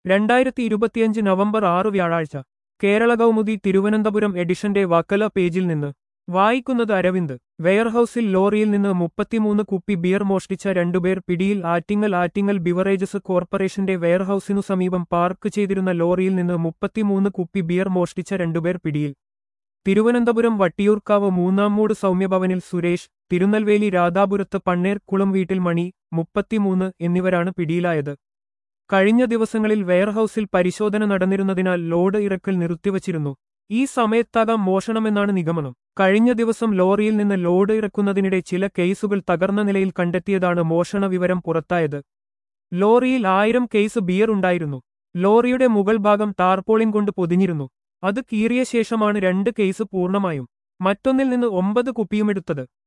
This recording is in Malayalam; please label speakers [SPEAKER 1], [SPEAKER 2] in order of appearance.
[SPEAKER 1] രണ്ടായിരത്തി ഇരുപത്തിയഞ്ച് നവംബർ ആറ് വ്യാഴാഴ്ച കേരള കൗമുദി തിരുവനന്തപുരം എഡിഷന്റെ വക്കല പേജിൽ നിന്ന് വായിക്കുന്നത് അരവിന്ദ് വെയർഹൌസിൽ ലോറിയിൽ നിന്ന് മുപ്പത്തിമൂന്ന് കുപ്പി ബിയർ മോഷ്ടിച്ച രണ്ടുപേർ പിടിയിൽ ആറ്റിങ്ങൽ ആറ്റിങ്ങൽ ബിവറേജസ് കോർപ്പറേഷന്റെ വെയർഹൌസിനു സമീപം പാർക്ക് ചെയ്തിരുന്ന ലോറിയിൽ നിന്ന് മുപ്പത്തിമൂന്ന് കുപ്പി ബിയർ മോഷ്ടിച്ച രണ്ടുപേർ പിടിയിൽ തിരുവനന്തപുരം വട്ടിയൂർക്കാവ് മൂന്നാംമൂട് സൗമ്യഭവനിൽ സുരേഷ് തിരുനെൽവേലി രാധാപുരത്ത് പണ്ണേർക്കുളം വീട്ടിൽ മണി മുപ്പത്തിമൂന്ന് എന്നിവരാണ് പിടിയിലായത് കഴിഞ്ഞ ദിവസങ്ങളിൽ വെയർഹൌസിൽ പരിശോധന നടന്നിരുന്നതിനാൽ ലോഡ് ഇറക്കൽ നിർത്തിവച്ചിരുന്നു ഈ സമയത്താകാം മോഷണമെന്നാണ് നിഗമനം കഴിഞ്ഞ ദിവസം ലോറിയിൽ നിന്ന് ലോഡ് ഇറക്കുന്നതിനിടെ ചില കേസുകൾ തകർന്ന നിലയിൽ കണ്ടെത്തിയതാണ് മോഷണ വിവരം പുറത്തായത് ലോറിയിൽ ആയിരം കേസ് ബിയർ ഉണ്ടായിരുന്നു ലോറിയുടെ മുകൾ ഭാഗം ടാർപോളിൻ കൊണ്ട് പൊതിഞ്ഞിരുന്നു അത് കീറിയ ശേഷമാണ് രണ്ട് കേസ് പൂർണ്ണമായും മറ്റൊന്നിൽ നിന്ന് ഒമ്പത് കുപ്പിയുമെടുത്തത്